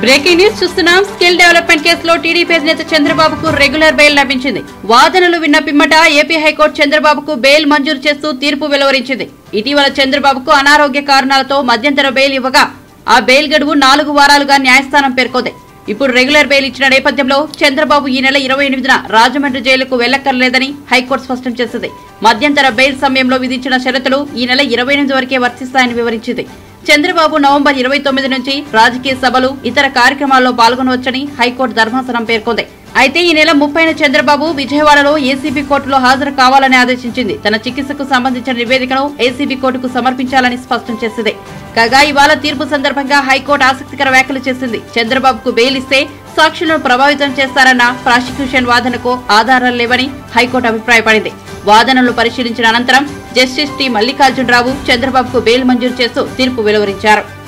breaking news చూస్తున్నాం skill development కేసులో TDP అధినేత చంద్రబాబుకు రెగ్యులర్ బెయిల్ లభించింది వాదనలు విన్న పిమ్మట ఏపీ హైకోర్టు చంద్రబాబుకు బెయిల్ మంజూరు చేస్తూ తీర్పు వెలువరించింది ఇటీవల చంద్రబాబుకు అనారోగ్య కారణాలతో మధ్యంతర బెయిల్ ఇవ్వగా ఆ బెయిల్ గడువు నాలుగు వారాలుగా న్యాయస్థానం పేర్కొంది ఇప్పుడు రెగ్యులర్ బెయిల్ ఇచ్చిన నేపథ్యంలో చంద్రబాబు ఈ నెల ఇరవై ఎనిమిదిన రాజమండ్రి జైలుకు వెళ్లక్కర్లేదని హైకోర్టు స్పష్టం చేసింది మధ్యంతర బెయిల్ సమయంలో విధించిన షరతులు ఈ నెల ఇరవై ఎనిమిది వరకే వర్తిస్తాయని వివరించింది చంద్రబాబు నవంబర్ ఇరవై తొమ్మిది నుంచి రాజకీయ సభలు ఇతర కార్యక్రమాల్లో పాల్గొనవచ్చని హైకోర్టు ధర్మాసనం పేర్కొంది అయితే ఈ నెల ముప్పైన చంద్రబాబు విజయవాడలో ఏసీబీ కోర్టులో హాజరు కావాలని ఆదేశించింది తన చికిత్సకు సంబంధించిన నివేదికను ఏసీబీ కోర్టుకు సమర్పించాలని స్పష్టం చేసింది కాగా ఇవాళ తీర్పు సందర్భంగా హైకోర్టు ఆసక్తికర వ్యాఖ్యలు చేసింది చంద్రబాబుకు బెయిల్ ఇస్తే సాక్షులను ప్రభావితం చేస్తారన్న ప్రాసిక్యూషన్ వాదనకు ఆధారాలు లేవని హైకోర్టు అభిప్రాయపడింది వాదనలు పరిశీలించిన అనంతరం జస్టిస్ టి మల్లికార్జునరావు చంద్రబాబుకు బెయిల్ మంజూరు చేస్తూ తీర్పు వెలువరించారు